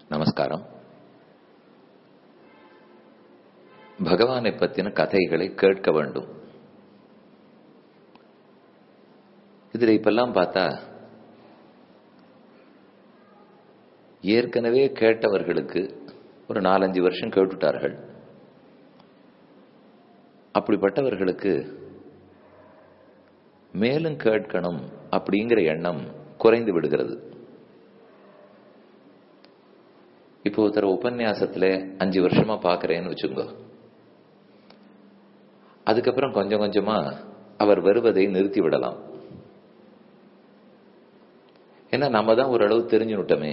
நமஸ்காரம் பகவானை பத்தின கதைகளை கேட்க வேண்டும் இதுல இப்பெல்லாம் பார்த்தா ஏற்கனவே கேட்டவர்களுக்கு ஒரு நாலஞ்சு வருஷம் கேட்டுட்டார்கள் அப்படிப்பட்டவர்களுக்கு மேலும் கேட்கணும் அப்படிங்கிற எண்ணம் குறைந்து விடுகிறது இப்போ ஒருத்தர் உபன்யாசத்துல அஞ்சு வருஷமா பாக்குறேன்னு வச்சுக்கோ அதுக்கப்புறம் கொஞ்சம் கொஞ்சமா அவர் வருவதை நிறுத்தி விடலாம் ஏன்னா நம்ம தான் ஓரளவு தெரிஞ்சுனுட்டோமே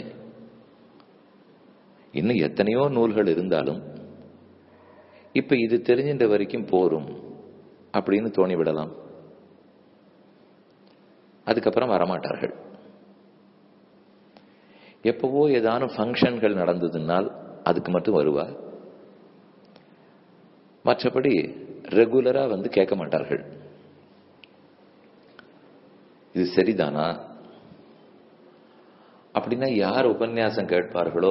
இன்னும் எத்தனையோ நூல்கள் இருந்தாலும் இப்ப இது தெரிஞ்சின்ற வரைக்கும் போரும் அப்படின்னு தோணி விடலாம் அதுக்கப்புறம் வரமாட்டார்கள் எப்பவோ ஏதானும் ஃபங்க்ஷன்கள் நடந்ததுனால் அதுக்கு மட்டும் வருவா மற்றபடி ரெகுலரா வந்து கேட்க மாட்டார்கள் இது சரிதானா அப்படின்னா யார் உபன்யாசம் கேட்பார்களோ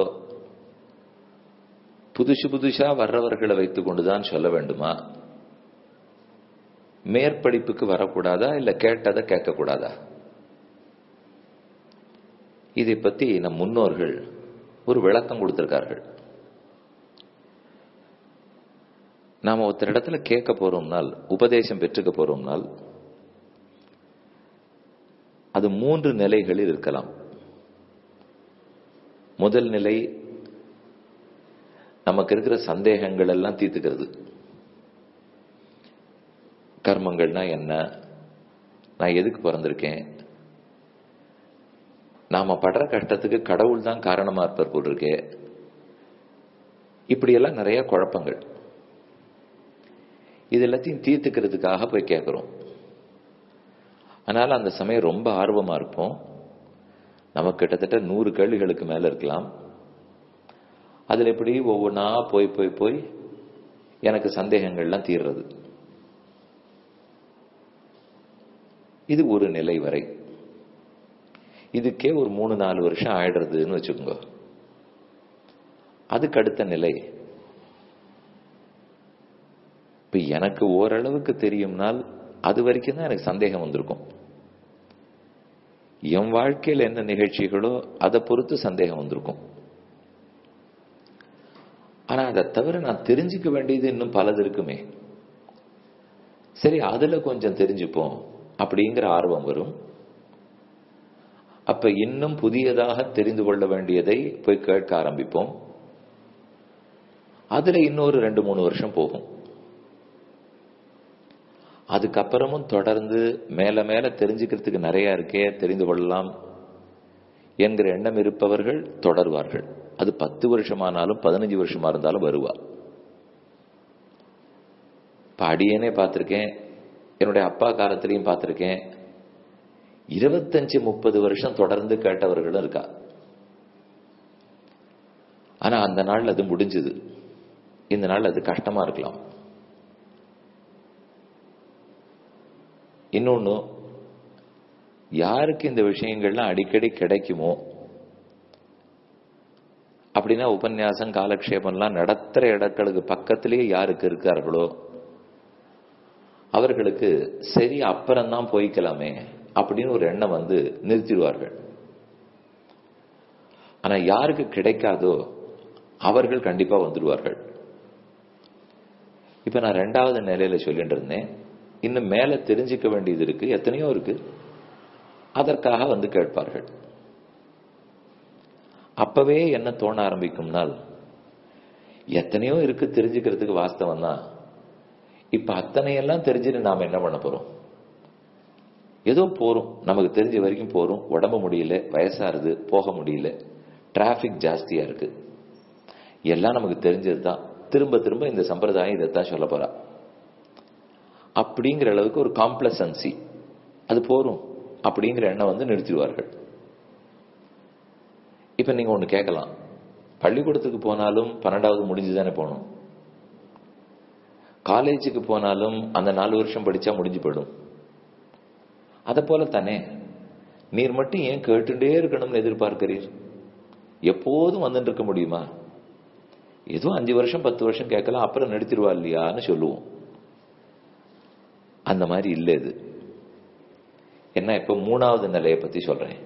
புதுசு புதுசா வர்றவர்களை வைத்துக் கொண்டுதான் சொல்ல வேண்டுமா மேற்படிப்புக்கு வரக்கூடாதா இல்ல கேட்டதை கேட்கக்கூடாதா இதை பத்தி நம் முன்னோர்கள் ஒரு விளக்கம் கொடுத்திருக்கார்கள் நாம ஒருத்தர் இடத்துல கேட்க போறோம்னால் உபதேசம் பெற்றுக்க போறோம்னால் அது மூன்று நிலைகளில் இருக்கலாம் முதல் நிலை நமக்கு இருக்கிற சந்தேகங்கள் எல்லாம் தீர்த்துக்கிறது கர்மங்கள்னா என்ன நான் எதுக்கு பிறந்திருக்கேன் நாம படுற கஷ்டத்துக்கு கடவுள் தான் காரணமா இருப்பார் போல் இருக்கே இப்படியெல்லாம் நிறைய குழப்பங்கள் இது எல்லாத்தையும் தீர்த்துக்கிறதுக்காக போய் கேட்கிறோம் அதனால அந்த சமயம் ரொம்ப ஆர்வமா இருப்போம் நமக்கு கிட்டத்தட்ட நூறு கேள்விகளுக்கு மேல இருக்கலாம் அதுல எப்படி ஒவ்வொன்றா போய் போய் போய் எனக்கு சந்தேகங்கள்லாம் தீர்றது இது ஒரு நிலை வரை இதுக்கே ஒரு மூணு நாலு வருஷம் ஆயிடுறதுன்னு வச்சுக்கோங்க அதுக்கு அடுத்த நிலை இப்ப எனக்கு ஓரளவுக்கு தெரியும்னால் அது வரைக்கும் தான் எனக்கு சந்தேகம் வந்திருக்கும் என் வாழ்க்கையில் என்ன நிகழ்ச்சிகளோ அதை பொறுத்து சந்தேகம் வந்திருக்கும் ஆனா அதை தவிர நான் தெரிஞ்சுக்க வேண்டியது இன்னும் பலது இருக்குமே சரி அதுல கொஞ்சம் தெரிஞ்சுப்போம் அப்படிங்கிற ஆர்வம் வரும் அப்ப இன்னும் புதியதாக தெரிந்து கொள்ள வேண்டியதை போய் கேட்க ஆரம்பிப்போம் அதுல இன்னொரு ரெண்டு மூணு வருஷம் போகும் அதுக்கப்புறமும் தொடர்ந்து மேல மேல தெரிஞ்சுக்கிறதுக்கு நிறைய இருக்கே தெரிந்து கொள்ளலாம் என்கிற எண்ணம் இருப்பவர்கள் தொடர்வார்கள் அது பத்து வருஷமானாலும் பதினஞ்சு வருஷமா இருந்தாலும் வருவா இப்ப அடியனே பார்த்திருக்கேன் என்னுடைய அப்பா காலத்திலையும் பார்த்திருக்கேன் இருபத்தஞ்சு முப்பது வருஷம் தொடர்ந்து கேட்டவர்களும் இருக்கா ஆனா அந்த நாள் அது முடிஞ்சது இந்த நாள் அது கஷ்டமா இருக்கலாம் இன்னொன்னு யாருக்கு இந்த விஷயங்கள்லாம் அடிக்கடி கிடைக்குமோ அப்படின்னா உபன்யாசம் காலக்ஷேபம்லாம் நடத்துற இடங்களுக்கு பக்கத்திலேயே யாருக்கு இருக்கார்களோ அவர்களுக்கு சரி அப்புறம்தான் போய்க்கலாமே அப்படின்னு ஒரு எண்ணம் வந்து நிறுத்திடுவார்கள் ஆனா யாருக்கு கிடைக்காதோ அவர்கள் கண்டிப்பா வந்துடுவார்கள் இப்ப நான் ரெண்டாவது நிலையில சொல்லிட்டு இருந்தேன் இன்னும் மேல தெரிஞ்சுக்க வேண்டியது இருக்கு எத்தனையோ இருக்கு அதற்காக வந்து கேட்பார்கள் அப்பவே என்ன தோண ஆரம்பிக்கும்னால் எத்தனையோ இருக்கு தெரிஞ்சுக்கிறதுக்கு வாஸ்தவம் தான் இப்ப அத்தனையெல்லாம் தெரிஞ்சுட்டு நாம என்ன பண்ண போறோம் ஏதோ போறோம் நமக்கு தெரிஞ்ச வரைக்கும் போறோம் உடம்பு முடியல வயசாருது போக முடியல டிராபிக் ஜாஸ்தியா இருக்கு எல்லாம் நமக்கு தெரிஞ்சது தான் திரும்ப திரும்ப இந்த சம்பிரதாயம் இதைத்தான் சொல்ல போறா அப்படிங்கிற அளவுக்கு ஒரு காம்ப்ளசன்சி அது போரும் அப்படிங்கிற எண்ணம் வந்து நிறுத்திடுவார்கள் இப்ப நீங்க ஒண்ணு கேட்கலாம் பள்ளிக்கூடத்துக்கு போனாலும் பன்னெண்டாவது முடிஞ்சுதானே போகணும் காலேஜுக்கு போனாலும் அந்த நாலு வருஷம் படிச்சா முடிஞ்சு போயிடும் அதை போல தானே நீர் மட்டும் ஏன் கேட்டுட்டே இருக்கணும்னு எதிர்பார்க்கிறீர் எப்போதும் வந்துட்டு இருக்க முடியுமா ஏதோ அஞ்சு வருஷம் பத்து வருஷம் கேட்கலாம் அப்புறம் நிறுத்திடுவா இல்லையான்னு சொல்லுவோம் அந்த மாதிரி இல்லை இது என்ன இப்ப மூணாவது நிலையை பத்தி சொல்றேன்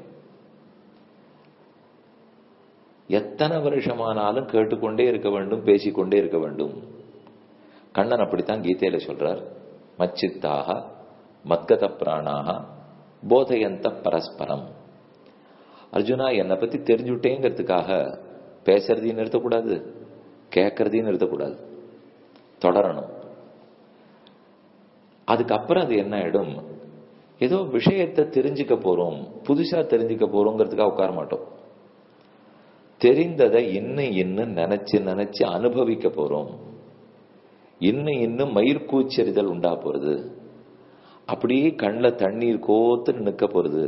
எத்தனை வருஷமானாலும் கேட்டுக்கொண்டே இருக்க வேண்டும் பேசிக்கொண்டே இருக்க வேண்டும் கண்ணன் அப்படித்தான் கீதையில சொல்றார் மச்சித்தாக மத்கத பிராணாக போதையந்த பரஸ்பரம் அர்ஜுனா என்னை பத்தி தெரிஞ்சுட்டேங்கிறதுக்காக பேசுறதையும் நிறுத்தக்கூடாது கேட்கறதையும் நிறுத்தக்கூடாது தொடரணும் அதுக்கப்புறம் அது என்ன ஆயிடும் ஏதோ விஷயத்தை தெரிஞ்சுக்க போறோம் புதுசா தெரிஞ்சுக்க போறோங்கிறதுக்காக உட்கார மாட்டோம் தெரிந்ததை இன்னும் இன்னும் நினைச்சு நினைச்சு அனுபவிக்க போறோம் இன்னும் இன்னும் மயிர்கூச்செறிதல் உண்டா போறது அப்படியே கண்ணில் தண்ணீர் கோத்துன்னு நிற்க போறது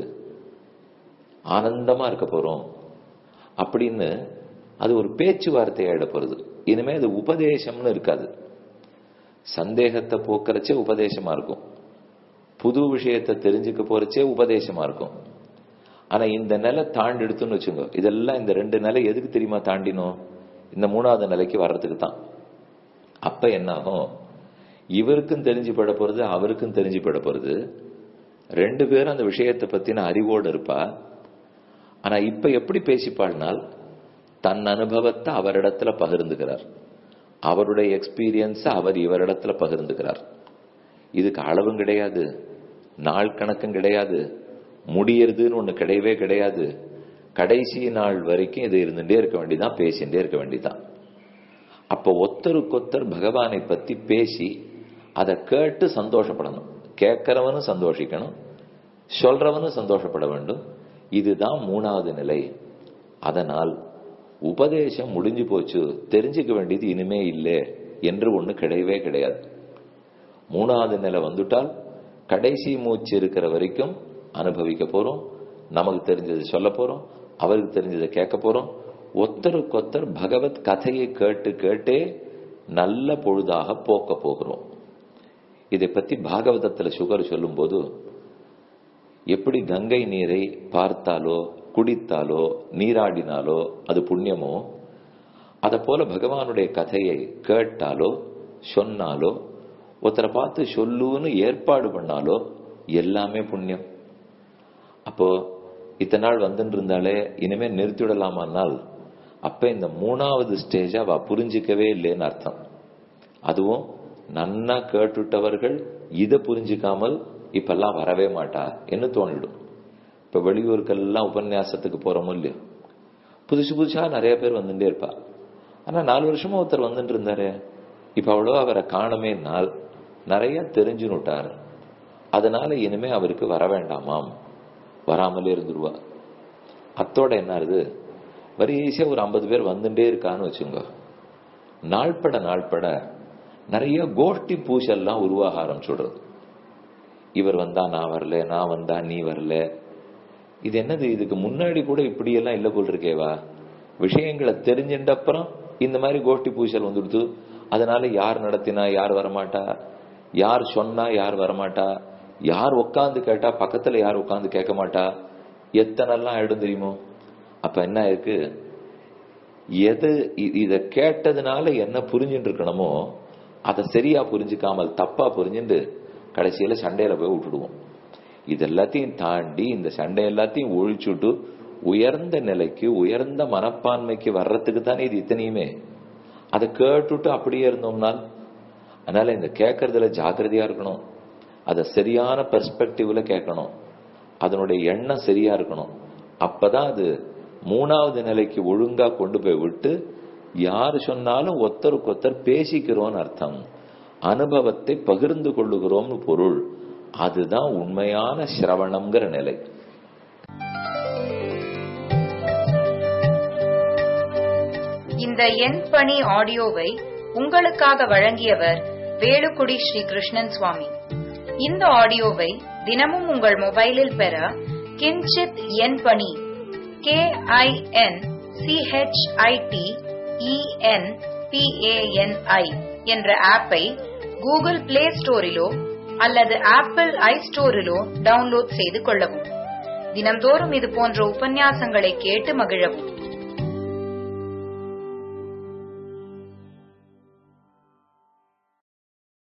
ஆனந்தமா இருக்க போறோம் அப்படின்னு அது ஒரு பேச்சுவார்த்தை ஆயிட போறது இனிமே அது உபதேசம்னு இருக்காது சந்தேகத்தை போக்குறச்சே உபதேசமா இருக்கும் புது விஷயத்தை தெரிஞ்சுக்க போறச்சே உபதேசமா இருக்கும் ஆனா இந்த நிலை தாண்டி எடுத்துன்னு வச்சுங்க இதெல்லாம் இந்த ரெண்டு நிலை எதுக்கு தெரியுமா தாண்டினோம் இந்த மூணாவது நிலைக்கு வர்றதுக்கு தான் அப்ப என்ன ஆகும் இவருக்கும் தெரிஞ்சு பட போறது அவருக்கும் தெரிஞ்சு பட போறது ரெண்டு பேரும் அந்த விஷயத்தை பத்தின அறிவோடு இருப்பா ஆனா இப்ப எப்படி பேசிப்பாள்னால் தன் அனுபவத்தை அவரிடத்துல பகிர்ந்துக்கிறார் அவருடைய எக்ஸ்பீரியன்ஸ் அவர் இவரிடத்துல பகிர்ந்துக்கிறார் இதுக்கு அளவும் கிடையாது நாள் கணக்கும் கிடையாது முடியறதுன்னு ஒண்ணு கிடையவே கிடையாது கடைசி நாள் வரைக்கும் இது இருந்துட்டே இருக்க வேண்டியதான் பேசிட்டே இருக்க வேண்டியதான் அப்ப ஒத்தருக்கொத்தர் பகவானை பத்தி பேசி அதை கேட்டு சந்தோஷப்படணும் கேட்கிறவனும் சந்தோஷிக்கணும் சொல்றவனும் சந்தோஷப்பட வேண்டும் இதுதான் மூணாவது நிலை அதனால் உபதேசம் முடிஞ்சு போச்சு தெரிஞ்சுக்க வேண்டியது இனிமே இல்லை என்று ஒண்ணு கிடையவே கிடையாது மூணாவது நிலை வந்துட்டால் கடைசி மூச்சு இருக்கிற வரைக்கும் அனுபவிக்க போறோம் நமக்கு தெரிஞ்சதை சொல்ல போறோம் அவருக்கு தெரிஞ்சதை கேட்க போறோம் ஒத்தருக்கொத்தர் பகவத் கதையை கேட்டு கேட்டே நல்ல பொழுதாக போக்க போகிறோம் இதை பத்தி பாகவதத்துல சுகர் சொல்லும்போது எப்படி கங்கை நீரை பார்த்தாலோ குடித்தாலோ நீராடினாலோ அது புண்ணியமோ அதை போல பகவானுடைய கதையை கேட்டாலோ சொன்னாலோ ஒருத்தரை பார்த்து சொல்லுன்னு ஏற்பாடு பண்ணாலோ எல்லாமே புண்ணியம் அப்போ இத்தனை நாள் வந்துட்டு இருந்தாலே இனிமே நிறுத்திவிடலாமானால் அப்ப இந்த மூணாவது ஸ்டேஜ் அவ புரிஞ்சிக்கவே இல்லைன்னு அர்த்தம் அதுவும் நன்னா கேட்டுட்டவர்கள் இதை புரிஞ்சுக்காமல் இப்பெல்லாம் வரவே மாட்டா என்ன தோணிடும் இப்ப வெளியூருக்கெல்லாம் உபன்யாசத்துக்கு போறோமோ இல்லையோ புதுசு புதுசா நிறைய பேர் வந்துட்டே இருப்பா ஆனா நாலு வருஷமா ஒருத்தர் வந்துட்டு இருந்தாரு இப்ப அவ்வளோ அவரை காணமே நாள் நிறைய தெரிஞ்சுனுட்டார் அதனால இனிமே அவருக்கு வர வேண்டாமாம் வராமலே இருந்துருவா அத்தோட என்ன ஆகுது வரிசையா ஒரு ஐம்பது பேர் வந்துட்டே இருக்கான்னு வச்சுங்க நாள்பட நாள்பட நிறைய கோஷ்டி பூசெல்லாம் உருவாக ஆரம்பிச்சுடுறது இவர் வந்தா நான் வரல நான் வந்தா நீ வரல இது என்னது இதுக்கு முன்னாடி கூட இப்படியெல்லாம் இல்லை போல் இருக்கேவா விஷயங்களை தெரிஞ்சின்ற அப்புறம் இந்த மாதிரி கோஷ்டி பூசல் வந்துடுது அதனால யார் நடத்தினா யார் வரமாட்டா யார் சொன்னா யார் வரமாட்டா யார் உட்காந்து கேட்டா பக்கத்துல யார் உட்காந்து கேட்க மாட்டா எத்தனைலாம் ஆயிடும் தெரியுமோ அப்ப என்ன இருக்கு எது இத கேட்டதுனால என்ன புரிஞ்சுட்டு இருக்கணுமோ அதை சரியா புரிஞ்சுக்காமல் தப்பா புரிஞ்சுட்டு கடைசியில சண்டையில போய் விட்டுடுவோம் இது எல்லாத்தையும் தாண்டி இந்த சண்டை எல்லாத்தையும் ஒழிச்சுட்டு உயர்ந்த நிலைக்கு உயர்ந்த மனப்பான்மைக்கு வர்றதுக்கு தானே இது இத்தனையுமே அதை கேட்டுட்டு அப்படியே இருந்தோம்னால் அதனால இந்த கேட்கறதுல ஜாக்கிரதையா இருக்கணும் அதை சரியான பெர்ஸ்பெக்டிவ்ல கேட்கணும் அதனுடைய எண்ணம் சரியா இருக்கணும் அப்பதான் அது மூணாவது நிலைக்கு ஒழுங்கா கொண்டு போய் விட்டு யார் சொன்னாலும் ஒத்தருக்கு ஒத்தர் பேசிக்கிறோம்னு அர்த்தம் அனுபவத்தை பகிர்ந்து கொள்ளுகிறோம்னு பொருள் அதுதான் உண்மையான சிரவணம்ங்கிற நிலை இந்த எண் பணி ஆடியோவை உங்களுக்காக வழங்கியவர் வேலுக்குடி ஸ்ரீ கிருஷ்ணன் சுவாமி இந்த ஆடியோவை தினமும் உங்கள் மொபைலில் பெற கிஞ்சித் எண் பணி கே ஐ என் சிஹெச்ஐடி இஎன் பிஏஎன்ஐ என்ற ஆப்பை கூகுள் பிளே ஸ்டோரிலோ அல்லது ஆப்பிள் ஐ ஸ்டோரிலோ டவுன்லோட் செய்து கொள்ளவும் தினம்தோறும் இது போன்ற உபன்யாசங்களை கேட்டு மகிழவும்